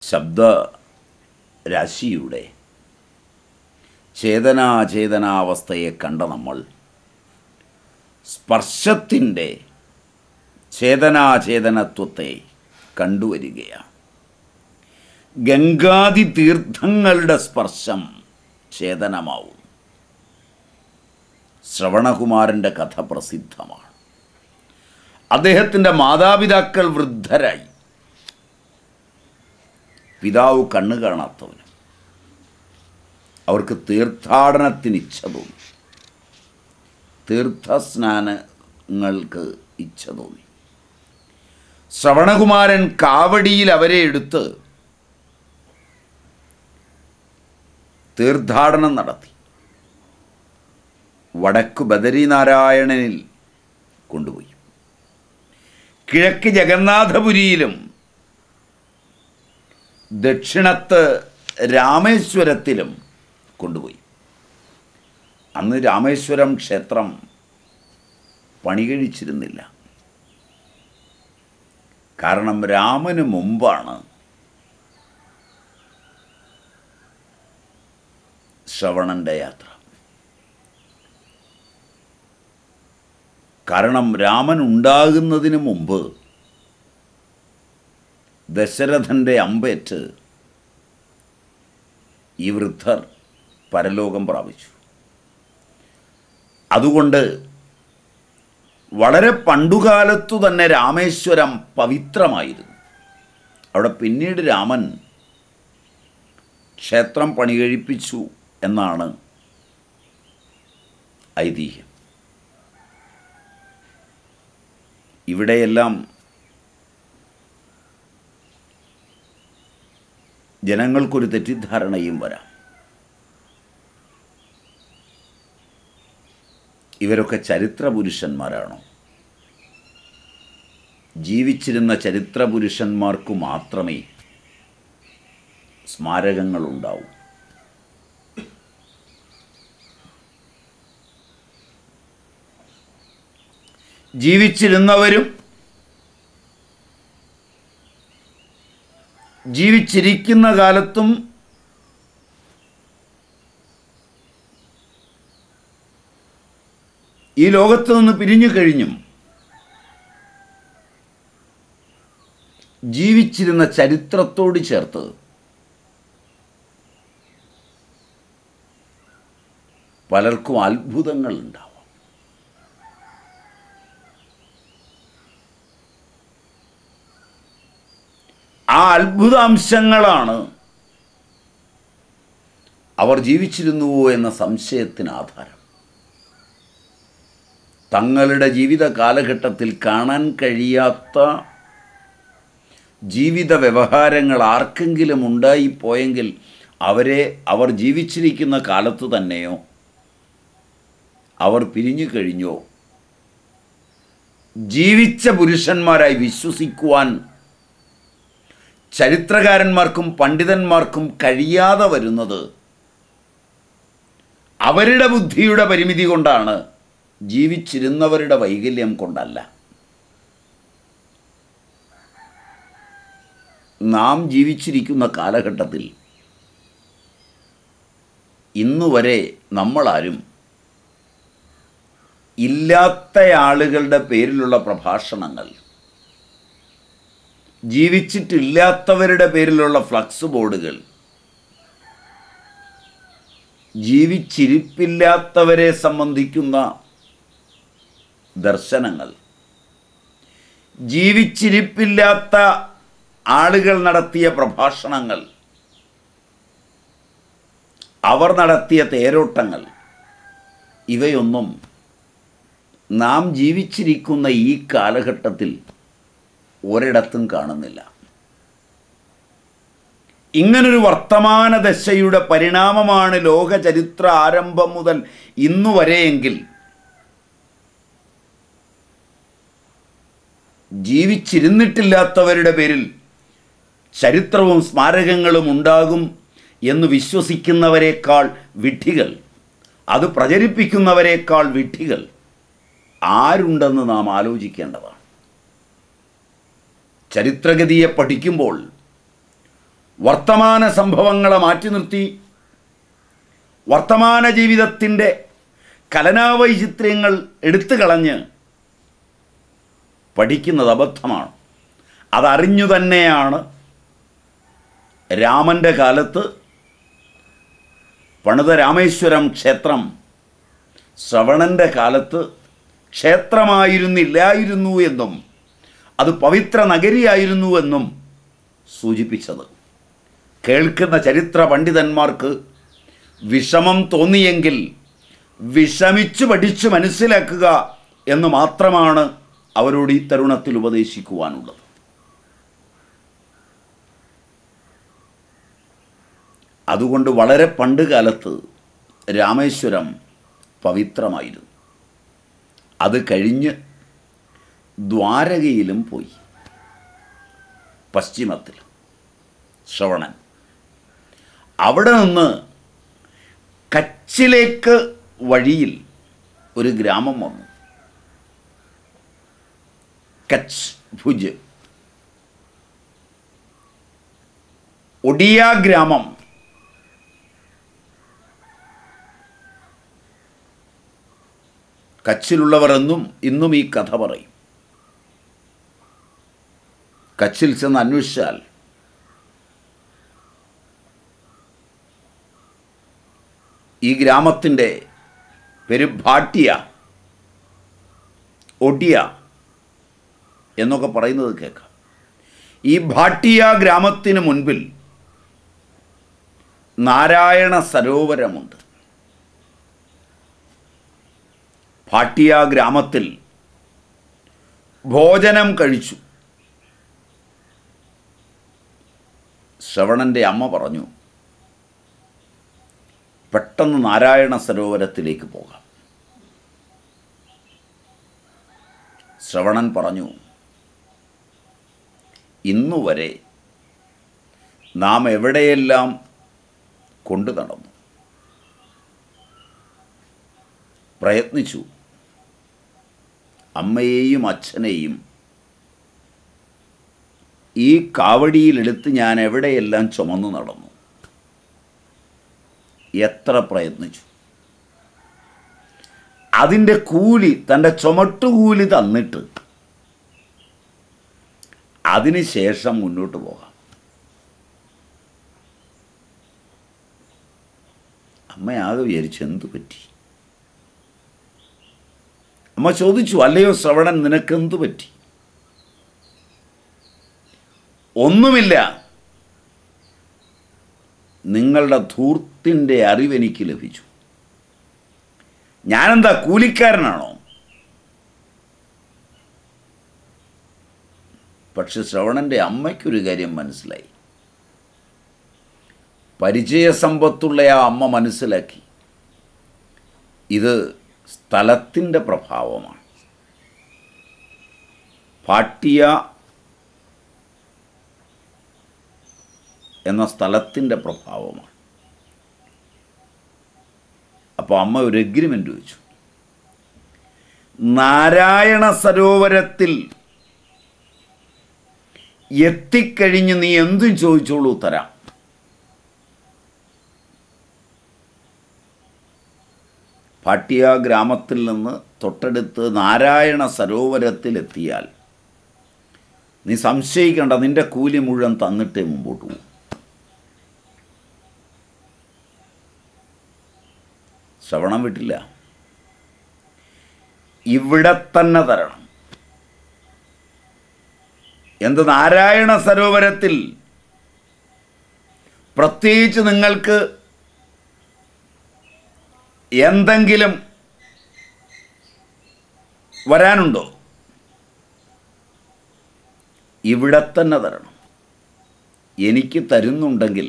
ശബ്ദ രാശിയുടെ ചേതനാചേതനാവസ്ഥയെ കണ്ട നമ്മൾ സ്പർശത്തിൻ്റെ ചേതനാചേതനത്വത്തെ കണ്ടുവരികയാണ് ഗംഗാതി തീർത്ഥങ്ങളുടെ സ്പർശം ചേതനമാവും ശ്രവണകുമാരൻ്റെ കഥ പ്രസിദ്ധമാണ് അദ്ദേഹത്തിൻ്റെ മാതാപിതാക്കൾ വൃദ്ധരായി പിതാവ് കണ്ണു കാണാത്തവന് അവർക്ക് തീർത്ഥാടനത്തിന് ഇച്ഛ തോന്നി തീർത്ഥസ്നാനങ്ങൾക്ക് ഇച്ഛ തോന്നി ശ്രവണകുമാരൻ കാവടിയിൽ അവരെ എടുത്ത് തീർത്ഥാടനം നടത്തി വടക്ക് ബദരീനാരായണനിൽ കൊണ്ടുപോയി കിഴക്ക് ജഗന്നാഥപുരിയിലും ദക്ഷിണത്ത് രാമേശ്വരത്തിലും കൊണ്ടുപോയി അന്ന് രാമേശ്വരം ക്ഷേത്രം പണി കഴിച്ചിരുന്നില്ല കാരണം രാമന് മുമ്പാണ് ശ്രവണൻ്റെ യാത്ര കാരണം രാമൻ ഉണ്ടാകുന്നതിന് മുമ്പ് ദശരഥൻ്റെ അമ്പേറ്റ് ഈ വൃദ്ധർ പരലോകം പ്രാപിച്ചു അതുകൊണ്ട് വളരെ പണ്ടുകാലത്തു തന്നെ രാമേശ്വരം പവിത്രമായിരുന്നു അവിടെ പിന്നീട് രാമൻ ക്ഷേത്രം പണി കഴിപ്പിച്ചു എന്നാണ് ഐതിഹ്യം ഇവിടെയെല്ലാം ജനങ്ങൾക്കൊരു തെറ്റിദ്ധാരണയും വരാം ഇവരൊക്കെ ചരിത്ര പുരുഷന്മാരാണോ ജീവിച്ചിരുന്ന ചരിത്ര പുരുഷന്മാർക്കു മാത്രമേ സ്മാരകങ്ങൾ ഉണ്ടാവൂ ജീവിച്ചിരുന്നവരും ജീവിച്ചിരിക്കുന്ന കാലത്തും ഈ ലോകത്ത് നിന്ന് പിരിഞ്ഞു കഴിഞ്ഞും ജീവിച്ചിരുന്ന ചരിത്രത്തോട് ചേർത്ത് പലർക്കും അത്ഭുതങ്ങൾ ഉണ്ടാവാം ആ അത്ഭുതാംശങ്ങളാണ് അവർ ജീവിച്ചിരുന്നുവോ എന്ന സംശയത്തിന് ആധാരം തങ്ങളുടെ ജീവിത കാലഘട്ടത്തിൽ കാണാൻ കഴിയാത്ത ജീവിത വ്യവഹാരങ്ങൾ ആർക്കെങ്കിലും ഉണ്ടായിപ്പോയെങ്കിൽ അവരെ അവർ ജീവിച്ചിരിക്കുന്ന കാലത്ത് തന്നെയോ അവർ പിരിഞ്ഞു കഴിഞ്ഞോ ജീവിച്ച പുരുഷന്മാരായി വിശ്വസിക്കുവാൻ ചരിത്രകാരന്മാർക്കും പണ്ഡിതന്മാർക്കും കഴിയാതെ വരുന്നത് അവരുടെ ബുദ്ധിയുടെ പരിമിതി കൊണ്ടാണ് ജീവിച്ചിരുന്നവരുടെ വൈകല്യം കൊണ്ടല്ല നാം ജീവിച്ചിരിക്കുന്ന കാലഘട്ടത്തിൽ ഇന്നുവരെ നമ്മളാരും ഇല്ലാത്ത ആളുകളുടെ പേരിലുള്ള പ്രഭാഷണങ്ങൾ ജീവിച്ചിട്ടില്ലാത്തവരുടെ പേരിലുള്ള ഫ്ലക്സ് ബോർഡുകൾ ജീവിച്ചിരിപ്പില്ലാത്തവരെ സംബന്ധിക്കുന്ന ദർശനങ്ങൾ ജീവിച്ചിരിപ്പില്ലാത്ത ആളുകൾ നടത്തിയ പ്രഭാഷണങ്ങൾ അവർ നടത്തിയ തേരോട്ടങ്ങൾ ഇവയൊന്നും നാം ജീവിച്ചിരിക്കുന്ന ഈ കാലഘട്ടത്തിൽ ഒരിടത്തും കാണുന്നില്ല ഇങ്ങനൊരു വർത്തമാന ദശയുടെ പരിണാമമാണ് ലോക ചരിത്ര ആരംഭം മുതൽ ഇന്നു വരെയെങ്കിൽ ജീവിച്ചിരുന്നിട്ടില്ലാത്തവരുടെ പേരിൽ ചരിത്രവും സ്മാരകങ്ങളും ഉണ്ടാകും എന്ന് വിശ്വസിക്കുന്നവരെക്കാൾ വിഡ്ഢികൾ അത് പ്രചരിപ്പിക്കുന്നവരെക്കാൾ വിഡ്ഢികൾ ആരുണ്ടെന്ന് നാം ആലോചിക്കേണ്ടതാണ് ചരിത്രഗതിയെ പഠിക്കുമ്പോൾ വർത്തമാന സംഭവങ്ങളെ മാറ്റി നിർത്തി വർത്തമാന ജീവിതത്തിൻ്റെ കലനാവൈചിത്ര്യങ്ങൾ എടുത്തു കളഞ്ഞ് പഠിക്കുന്നത് അബദ്ധമാണ് അതറിഞ്ഞു തന്നെയാണ് രാമൻ്റെ കാലത്ത് പണിത രാമേശ്വരം ക്ഷേത്രം ശ്രവണൻ്റെ കാലത്ത് ക്ഷേത്രമായിരുന്നില്ലായിരുന്നു എന്നും അത് പവിത്ര നഗരിയായിരുന്നുവെന്നും സൂചിപ്പിച്ചത് കേൾക്കുന്ന ചരിത്ര പണ്ഡിതന്മാർക്ക് വിഷമം തോന്നിയെങ്കിൽ വിഷമിച്ചു പഠിച്ചു മനസ്സിലാക്കുക എന്ന് മാത്രമാണ് അവരോട് ഈ തരുണത്തിൽ ഉപദേശിക്കുവാനുള്ളത് അതുകൊണ്ട് വളരെ പണ്ട് കാലത്ത് രാമേശ്വരം പവിത്രമായിരുന്നു അത് കഴിഞ്ഞ് ദ്വാരകയിലും പോയി പശ്ചിമത്തിൽ ശ്രവണൻ അവിടെ നിന്ന് കച്ചിലേക്ക് വഴിയിൽ ഒരു ഗ്രാമം വന്നു കച്ച് ഭുജ് ഒഡിയ ഗ്രാമം കച്ചിലുള്ളവർ എന്നും ഇന്നും ഈ കഥ പറയും കച്ചിൽ ചെന്ന് അന്വേഷിച്ചാൽ ഈ ഗ്രാമത്തിൻ്റെ പേര് ഭാട്ടിയ ഒഡിയ എന്നൊക്കെ പറയുന്നത് കേൾക്കാം ഈ ഭാട്ടിയ ഗ്രാമത്തിന് മുൻപിൽ നാരായണ സരോവരമുണ്ട് ഭാട്ടിയ ഗ്രാമത്തിൽ ഭോജനം കഴിച്ചു ശ്രവണൻ്റെ അമ്മ പറഞ്ഞു പെട്ടെന്ന് നാരായണ സരോവരത്തിലേക്ക് പോകാം ശ്രവണൻ പറഞ്ഞു ഇന്നുവരെ നാം എവിടെയെല്ലാം കൊണ്ടു നടന്നു പ്രയത്നിച്ചു അമ്മയെയും അച്ഛനെയും ഈ കാവടിയിലെടുത്ത് ഞാൻ എവിടെയെല്ലാം ചുമന്നു നടന്നു എത്ര പ്രയത്നിച്ചു അതിൻ്റെ കൂലി തൻ്റെ ചുമട്ടുകൂലി തന്നിട്ട് അതിനുശേഷം മുന്നോട്ട് പോകാം അമ്മയാകെ വിചാരിച്ചു എന്തു പറ്റി അമ്മ ചോദിച്ചു അല്ലയോ ശ്രവണൻ നിനക്കെന്തു പറ്റി ഒന്നുമില്ല നിങ്ങളുടെ ധൂർത്തിൻ്റെ അറിവെനിക്ക് ലഭിച്ചു ഞാനെന്താ കൂലിക്കാരനാണോ പക്ഷെ ശ്രവണൻ്റെ അമ്മയ്ക്കൊരു കാര്യം മനസ്സിലായി പരിചയസമ്പത്തുള്ള ആ അമ്മ മനസ്സിലാക്കി ഇത് സ്ഥലത്തിൻ്റെ പ്രഭാവമാണ് പാട്ടിയ എന്ന സ്ഥലത്തിൻ്റെ പ്രഭാവമാണ് അപ്പോൾ അമ്മ ഒരു എഗ്രിമെൻ്റ് വെച്ചു നാരായണ സരോവരത്തിൽ എത്തിക്കഴിഞ്ഞ് നീ എന്തും ചോദിച്ചോളൂ തരാം പാട്ടിയ ഗ്രാമത്തിൽ നിന്ന് തൊട്ടടുത്ത് നാരായണ സരോവരത്തിലെത്തിയാൽ നീ സംശയിക്കേണ്ട നിന്റെ കൂലി മുഴുവൻ തന്നിട്ടേ മുമ്പോട്ട് പോകും ശ്രവണം വിട്ടില്ല ഇവിടെ തന്നെ തരണം എന്ത് നാരായണ സരോവരത്തിൽ പ്രത്യേകിച്ച് നിങ്ങൾക്ക് എന്തെങ്കിലും വരാനുണ്ടോ ഇവിടെ തന്നെ തരണം എനിക്ക് തരുന്നുണ്ടെങ്കിൽ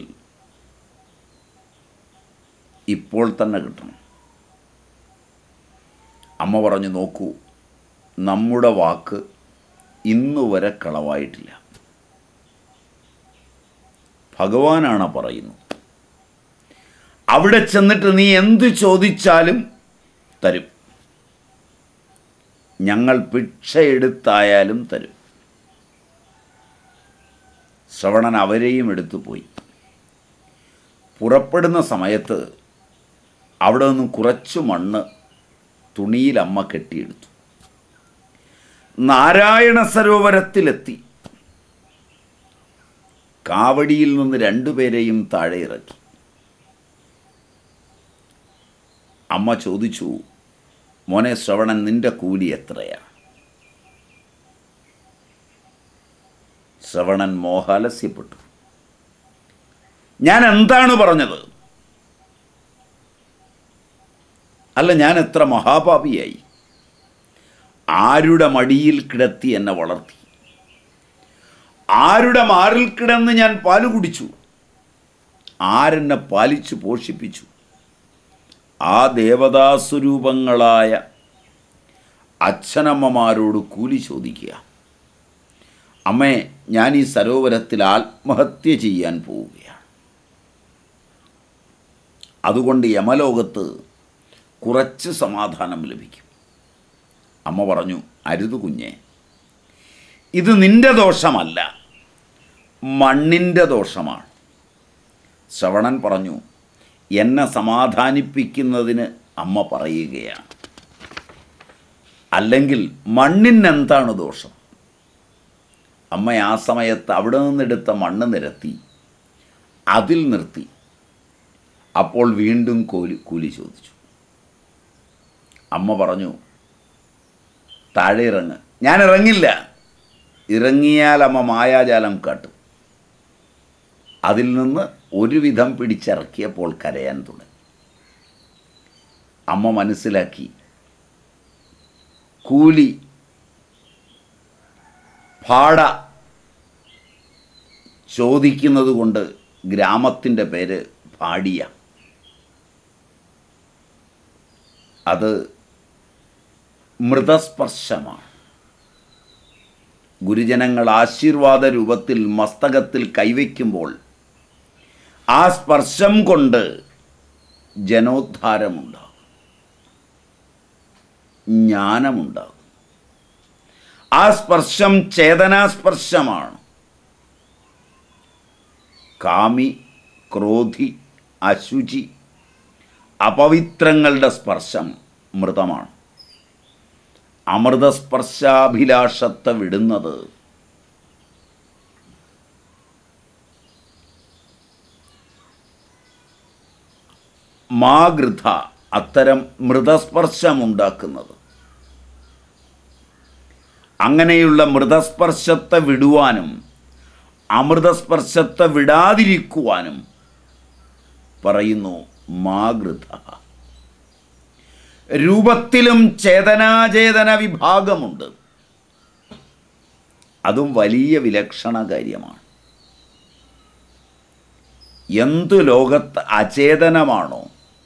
ഇപ്പോൾ തന്നെ കിട്ടണം അമ്മ പറഞ്ഞു നോക്കൂ നമ്മുടെ വാക്ക് ഇന്നുവരെ കളവായിട്ടില്ല ഭഗവാനാണ് പറയുന്നത് അവിടെ ചെന്നിട്ട് നീ എന്ത് ചോദിച്ചാലും തരും ഞങ്ങൾ ഭിക്ഷയെടുത്തായാലും തരും ശ്രവണൻ അവരെയും എടുത്തു പോയി പുറപ്പെടുന്ന സമയത്ത് അവിടെ നിന്നും കുറച്ച് മണ്ണ് തുണിയിൽ അമ്മ കെട്ടിയെടുത്തു നാരായണ സരോവരത്തിലെത്തി കാവടിയിൽ നിന്ന് രണ്ടുപേരെയും താഴെ ഇറക്കി അമ്മ ചോദിച്ചു മോനെ ശ്രവണൻ നിന്റെ കൂലി എത്രയാ ശ്രവണൻ മോഹാലസ്യപ്പെട്ടു ഞാൻ എന്താണ് പറഞ്ഞത് അല്ല ഞാൻ എത്ര മഹാപാപിയായി ആരുടെ മടിയിൽ കിടത്തി എന്നെ വളർത്തി ആരുടെ മാറിൽ കിടന്ന് ഞാൻ പാല് കുടിച്ചു ആരെന്നെ പാലിച്ചു പോഷിപ്പിച്ചു ആ ദേവതാസ്വരൂപങ്ങളായ അച്ഛനമ്മമാരോട് കൂലി ചോദിക്കുക അമ്മേ ഞാൻ ഈ സരോവരത്തിൽ ആത്മഹത്യ ചെയ്യാൻ പോവുകയാണ് അതുകൊണ്ട് യമലോകത്ത് കുറച്ച് സമാധാനം ലഭിക്കും അമ്മ പറഞ്ഞു അരുത് കുഞ്ഞെ ഇത് നിന്റെ ദോഷമല്ല മണ്ണിൻ്റെ ദോഷമാണ് ശ്രവണൻ പറഞ്ഞു എന്നെ സമാധാനിപ്പിക്കുന്നതിന് അമ്മ പറയുകയാണ് അല്ലെങ്കിൽ മണ്ണിനെന്താണ് ദോഷം അമ്മ ആ സമയത്ത് അവിടെ നിന്നെടുത്ത മണ്ണ് നിരത്തി അതിൽ നിർത്തി അപ്പോൾ വീണ്ടും കൂലി കൂലി ചോദിച്ചു അമ്മ പറഞ്ഞു താഴെ ഇറങ്ങ് ഞാൻ ഇറങ്ങില്ല ഇറങ്ങിയാൽ അമ്മ മായാജാലം കാട്ടും അതിൽ നിന്ന് ഒരുവിധം പിടിച്ചിറക്കിയപ്പോൾ കരയാൻ തുടങ്ങി അമ്മ മനസ്സിലാക്കി കൂലി ഭാട ചോദിക്കുന്നത് കൊണ്ട് ഗ്രാമത്തിൻ്റെ പേര് ഭാടിയ അത് മൃതസ്പർശമാണ് ഗുരുജനങ്ങൾ ആശീർവാദ രൂപത്തിൽ മസ്തകത്തിൽ കൈവയ്ക്കുമ്പോൾ ആ സ്പർശം കൊണ്ട് ജനോദ്ധാരമുണ്ടാകും ജ്ഞാനമുണ്ടാകും ആ സ്പർശം ചേതനാസ്പർശമാണ് കാമി ക്രോധി അശുചി അപവിത്രങ്ങളുടെ സ്പർശം മൃതമാണ് അമൃതസ്പർശാഭിലാഷത്തെ വിടുന്നത് മാഗൃഥ അത്തരം മൃതസ്പർശമുണ്ടാക്കുന്നത് അങ്ങനെയുള്ള മൃതസ്പർശത്തെ വിടുവാനും അമൃതസ്പർശത്തെ വിടാതിരിക്കുവാനും പറയുന്നു മാഗൃഥ രൂപത്തിലും ചേതനാചേതന വിഭാഗമുണ്ട് അതും വലിയ വിലക്ഷണ കാര്യമാണ് എന്തു ലോകത്ത് അചേതനമാണോ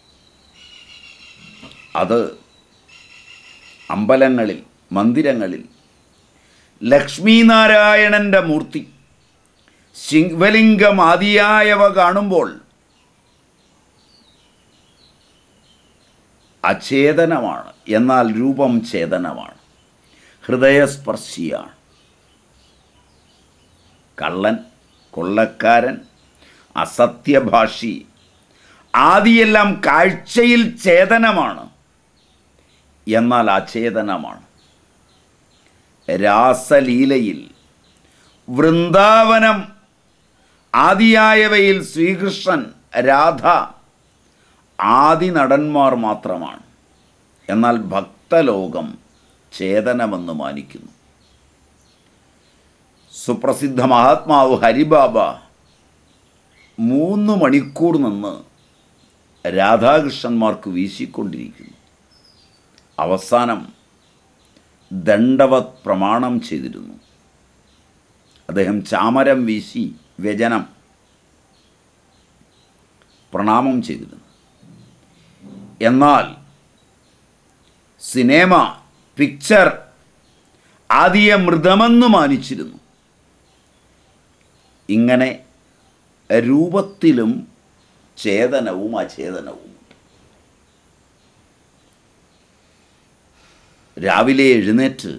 അത് അമ്പലങ്ങളിൽ മന്ദിരങ്ങളിൽ ലക്ഷ്മീനാരായണൻ്റെ മൂർത്തി ശിവലിംഗം ആദിയായവ കാണുമ്പോൾ അചേതനമാണ് എന്നാൽ രൂപം ചേതനമാണ് ഹൃദയസ്പർശിയാണ് കള്ളൻ കൊള്ളക്കാരൻ അസത്യഭാഷി ആദിയെല്ലാം കാഴ്ചയിൽ ചേതനമാണ് എന്നാൽ അചേതനമാണ് രാസലീലയിൽ വൃന്ദാവനം ആദിയായവയിൽ ശ്രീകൃഷ്ണൻ രാധ ആദി നടന്മാർ മാത്രമാണ് എന്നാൽ ഭക്തലോകം ചേതനമെന്ന് മാനിക്കുന്നു സുപ്രസിദ്ധ മഹാത്മാവ് ഹരിബാബ മൂന്ന് മണിക്കൂർ നിന്ന് രാധാകൃഷ്ണന്മാർക്ക് വീശിക്കൊണ്ടിരിക്കുന്നു അവസാനം ദണ്ഡവത് പ്രമാണം ചെയ്തിരുന്നു അദ്ദേഹം ചാമരം വീശി വ്യജനം പ്രണാമം ചെയ്തിരുന്നു എന്നാൽ സിനിമ പിക്ചർ ആദിയെ മൃതമെന്ന് മാനിച്ചിരുന്നു ഇങ്ങനെ രൂപത്തിലും ചേതനവും അചേതനവും രാവിലെ എഴുന്നേറ്റ്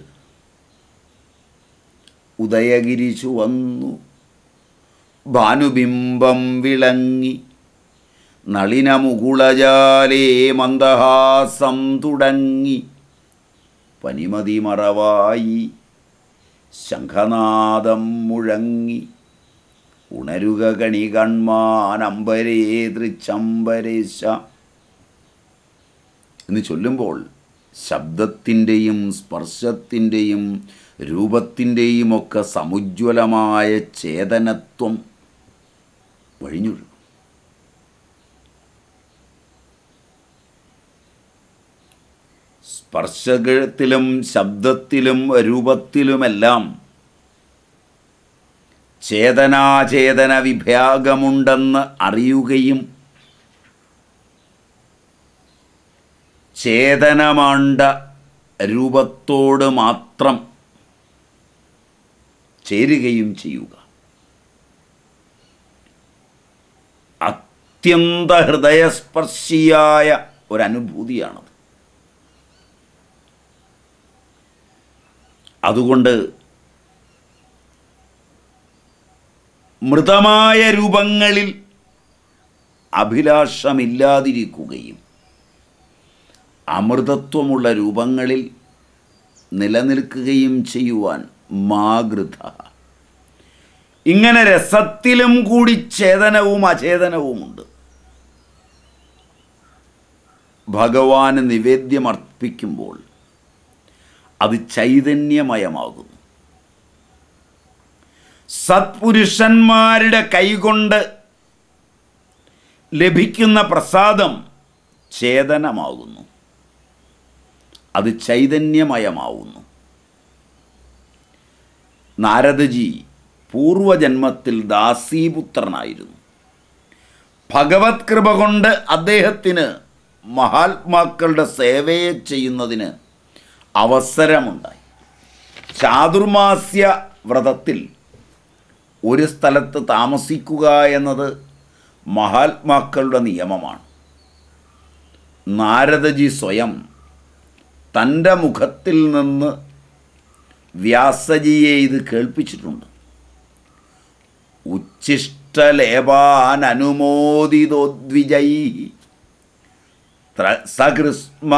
ഉദയഗിരി ചുവന്നു ഭാനുബിംബം വിളങ്ങി നളിനമുകുളജാലേ മന്ദഹാസം തുടങ്ങി പനിമതി മറവായി ശംഖനാദം മുഴങ്ങി ഉണരുക കണി കൺമാനമ്പരേ തൃച്ചമ്പരേശ എന്ന് ചൊല്ലുമ്പോൾ ശബ്ദത്തിൻ്റെയും സ്പർശത്തിൻ്റെയും രൂപത്തിൻ്റെയും ഒക്കെ സമുജ്വലമായ ചേതനത്വം വഴിഞ്ഞൊഴുകും സ്പർശത്തിലും ശബ്ദത്തിലും രൂപത്തിലുമെല്ലാം ചേതനാചേതന വിഭാഗമുണ്ടെന്ന് അറിയുകയും ചേതനമാണ്ട രൂപത്തോട് മാത്രം ചേരുകയും ചെയ്യുക അത്യന്ത ഹൃദയസ്പർശിയായ ഒരനുഭൂതിയാണത് അതുകൊണ്ട് മൃതമായ രൂപങ്ങളിൽ അഭിലാഷമില്ലാതിരിക്കുകയും അമൃതത്വമുള്ള രൂപങ്ങളിൽ നിലനിൽക്കുകയും ചെയ്യുവാൻ മാകൃത ഇങ്ങനെ രസത്തിലും കൂടി ചേതനവും അചേതനവുമുണ്ട് ഭഗവാന് നിവേദ്യം അർപ്പിക്കുമ്പോൾ അത് ചൈതന്യമയമാകുന്നു സത്പുരുഷന്മാരുടെ കൈകൊണ്ട് ലഭിക്കുന്ന പ്രസാദം ചേതനമാകുന്നു അത് ചൈതന്യമയമാവുന്നു നാരദജി പൂർവജന്മത്തിൽ ദാസീപുത്രനായിരുന്നു ഭഗവത് കൃപ കൊണ്ട് അദ്ദേഹത്തിന് മഹാത്മാക്കളുടെ സേവയെ ചെയ്യുന്നതിന് അവസരമുണ്ടായി ചാതുർമാസ്യ വ്രതത്തിൽ ഒരു സ്ഥലത്ത് താമസിക്കുക എന്നത് മഹാത്മാക്കളുടെ നിയമമാണ് നാരദജി സ്വയം തൻ്റെ മുഖത്തിൽ നിന്ന് വ്യാസജിയെ ഇത് കേൾപ്പിച്ചിട്ടുണ്ട് ഉച്ഛിഷ്ടലേപാനനുമോദിതോദ്വിജൈ സകൃസ്മ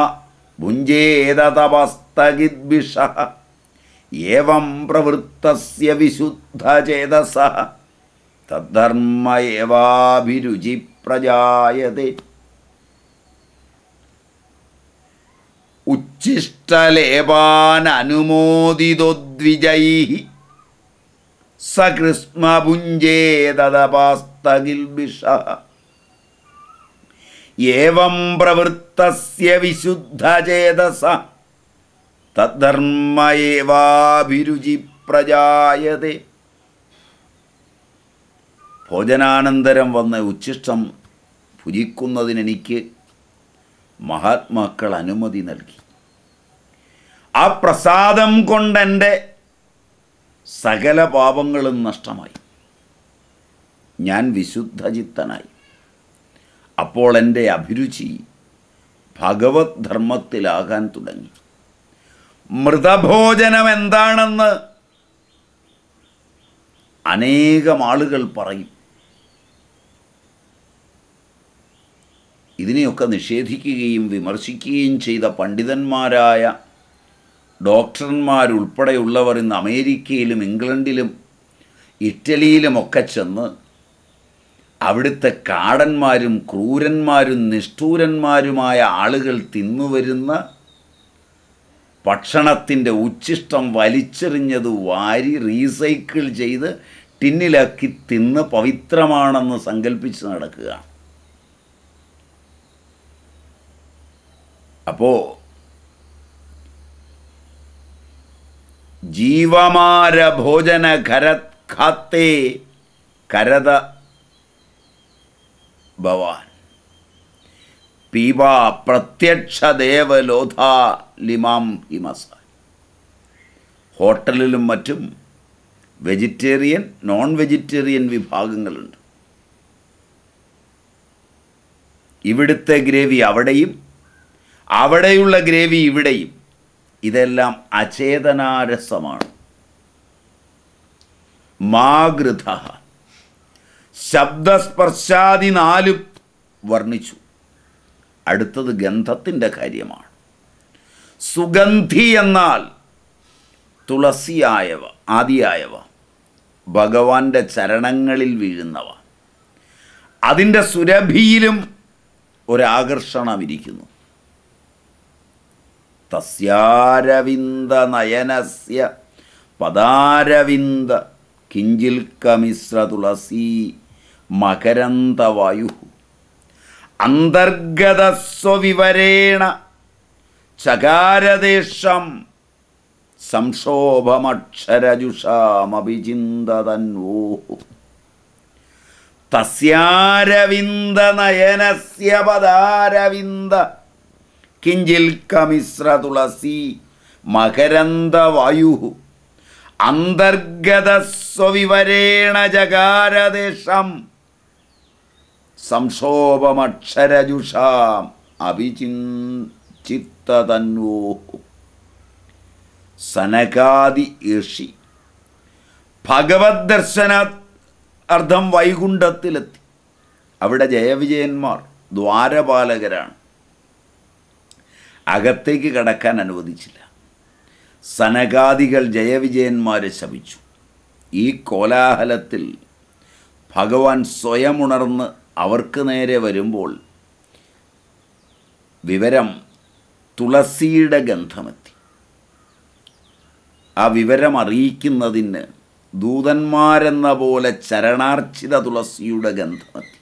ഭുഞ്ചേതപസ്തകിദ്വിഷ ഏവം പ്രവൃത്തസ്യ വിശുദ്ധചേതസ തദ്ധർമ്മ ഏവാഭിരുചി പ്രജായതേ ഉച്ഛിഷ്ടലേപാനനുമോദിതോദ്വിജൈ സകൃസ്മഭുഞ്ചേതപാസ്തകിൽബിഷ ഏവം പ്രവൃത്തസ്യ വിശുദ്ധചേതസ തദ്ധർമ്മ ഏവാഭിരുചി പ്രജായതേ ഭോജനാനന്തരം വന്ന് ഉച്ഛിഷ്ടം ഭുജിക്കുന്നതിനെനിക്ക് മഹാത്മാക്കൾ അനുമതി നൽകി ആ പ്രസാദം കൊണ്ടെൻ്റെ സകല പാപങ്ങളും നഷ്ടമായി ഞാൻ വിശുദ്ധചിത്തനായി അപ്പോൾ എൻ്റെ അഭിരുചി ഭഗവത് ധർമ്മത്തിലാകാൻ തുടങ്ങി മൃതഭോജനം എന്താണെന്ന് അനേകം ആളുകൾ പറയും ഇതിനെയൊക്കെ നിഷേധിക്കുകയും വിമർശിക്കുകയും ചെയ്ത പണ്ഡിതന്മാരായ ഡോക്ടർമാരുൾപ്പെടെയുള്ളവർ ഇന്ന് അമേരിക്കയിലും ഇംഗ്ലണ്ടിലും ഇറ്റലിയിലുമൊക്കെ ചെന്ന് അവിടുത്തെ കാടന്മാരും ക്രൂരന്മാരും നിഷ്ഠൂരന്മാരുമായ ആളുകൾ തിന്നുവരുന്ന ഭക്ഷണത്തിൻ്റെ ഉച്ഛിഷ്ടം വലിച്ചെറിഞ്ഞത് വാരി റീസൈക്കിൾ ചെയ്ത് ടിന്നിലാക്കി തിന്ന് പവിത്രമാണെന്ന് സങ്കല്പിച്ച് നടക്കുകയാണ് അപ്പോൾ ജീവമാര ഭോജന ഖരത് ഖാത്തേ കരത ഭവാൻ പീബ പ്രത്യക്ഷ ദേവലോധ ലിമാം ഹിമസ ഹോട്ടലിലും മറ്റും വെജിറ്റേറിയൻ നോൺ വെജിറ്റേറിയൻ വിഭാഗങ്ങളുണ്ട് ഇവിടുത്തെ ഗ്രേവി അവിടെയും അവിടെയുള്ള ഗ്രേവി ഇവിടെയും ഇതെല്ലാം അചേതനാരസമാണ് മാഗൃത ശബ്ദസ്പർശാദി നാലും വർണ്ണിച്ചു അടുത്തത് ഗന്ധത്തിൻ്റെ കാര്യമാണ് സുഗന്ധി എന്നാൽ തുളസിയായവ ആദിയായവ ഭഗവാന്റെ ചരണങ്ങളിൽ വീഴുന്നവ അതിൻ്റെ സുരഭിയിലും ഒരാകർഷണമിരിക്കുന്നു തസ്യാരവിന്ദ നയനസ്യ പദാരവിന്ദ കിഞ്ചിൽ കമിശ്ര തുളസി മകരന്തവായു അന്തർഗതസ്വവിവരേണ ചകാരദേശം സംക്ഷോഭമക്ഷരജുഷാമഭിചിന്തതന്വോ തസ്യാരവിന്ദ നയനസ്യ പദാരവിന്ദ കിഞ്ചിൽ കമിശ്ര തുളസി മകരന്തവായു അന്തർഗതസ്വവിവരേണ ജകാരദേശം സംക്ഷോഭമക്ഷരജുഷാം അഭിചിന്തതന്വോ സനകാദി ഋഷി ഭഗവത് ദർശന അർത്ഥം വൈകുണ്ഠത്തിലെത്തി അവിടെ ജയവിജയന്മാർ ദ്വാരപാലകരാണ് അകത്തേക്ക് കടക്കാൻ അനുവദിച്ചില്ല സനകാദികൾ ജയവിജയന്മാരെ ശപിച്ചു ഈ കോലാഹലത്തിൽ ഭഗവാൻ സ്വയം ഉണർന്ന് അവർക്ക് നേരെ വരുമ്പോൾ വിവരം തുളസിയുടെ ഗന്ധമെത്തി ആ വിവരം അറിയിക്കുന്നതിന് ദൂതന്മാരെന്ന പോലെ ചരണാർച്ചിത തുളസിയുടെ ഗന്ധമെത്തി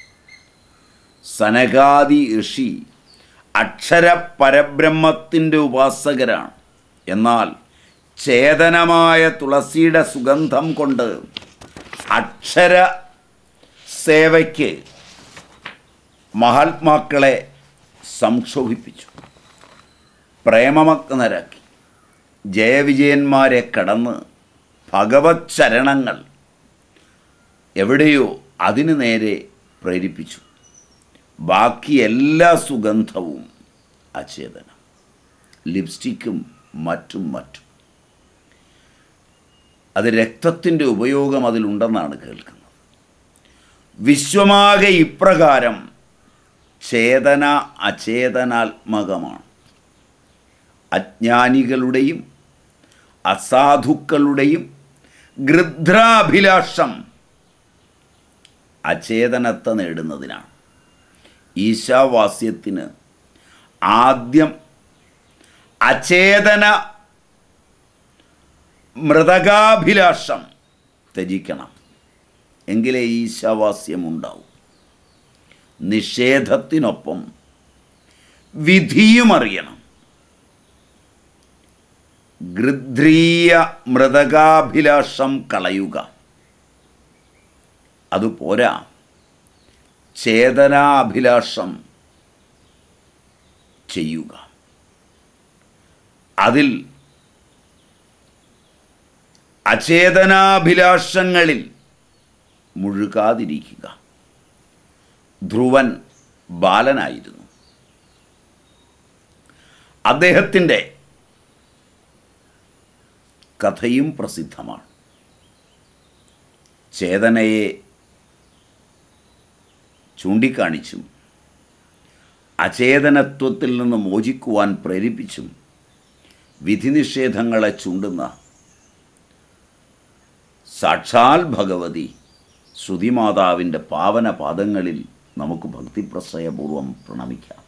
സനകാദി ഋഷി അക്ഷര പരബ്രഹ്മത്തിൻ്റെ ഉപാസകരാണ് എന്നാൽ ചേതനമായ തുളസിയുടെ സുഗന്ധം കൊണ്ട് അക്ഷര സേവയ്ക്ക് മഹാത്മാക്കളെ സംക്ഷോഭിപ്പിച്ചു പ്രേമമഗ്നരാക്കി ജയവിജയന്മാരെ കടന്ന് ഭഗവത് ചരണങ്ങൾ എവിടെയോ അതിനു നേരെ പ്രേരിപ്പിച്ചു ബാക്കി എല്ലാ സുഗന്ധവും അചേതനം ലിപ്സ്റ്റിക്കും മറ്റും മറ്റും അത് രക്തത്തിൻ്റെ ഉപയോഗം അതിലുണ്ടെന്നാണ് കേൾക്കുന്നത് വിശ്വമാകെ ഇപ്രകാരം ചേതന അചേതനാത്മകമാണ് അജ്ഞാനികളുടെയും അസാധുക്കളുടെയും ഗൃധ്രാഭിലാഷം അചേതനത്തെ നേടുന്നതിനാണ് ഈശാവാസ്യത്തിന് ആദ്യം അചേതന മൃതകാഭിലാഷം ത്യജിക്കണം എങ്കിലേ ഈശാവാസ്യം ഉണ്ടാവും നിഷേധത്തിനൊപ്പം വിധിയും അറിയണം ഗൃധ്രീയ മൃതകാഭിലാഷം കളയുക അതുപോരാ ചേതനാഭിലാഷം ചെയ്യുക അതിൽ അചേതനാഭിലാഷങ്ങളിൽ മുഴുകാതിരിക്കുക ധ്രുവൻ ബാലനായിരുന്നു അദ്ദേഹത്തിൻ്റെ കഥയും പ്രസിദ്ധമാണ് ചേതനയെ ചൂണ്ടിക്കാണിച്ചും അചേതനത്വത്തിൽ നിന്ന് മോചിക്കുവാൻ പ്രേരിപ്പിച്ചും വിധിനിഷേധങ്ങളെ ചൂണ്ടുന്ന സാക്ഷാൽ ഭഗവതി ശ്രുതിമാതാവിൻ്റെ പാവന പാദങ്ങളിൽ നമുക്ക് ഭക്തിപ്രസയപൂർവം പ്രണമിക്കാം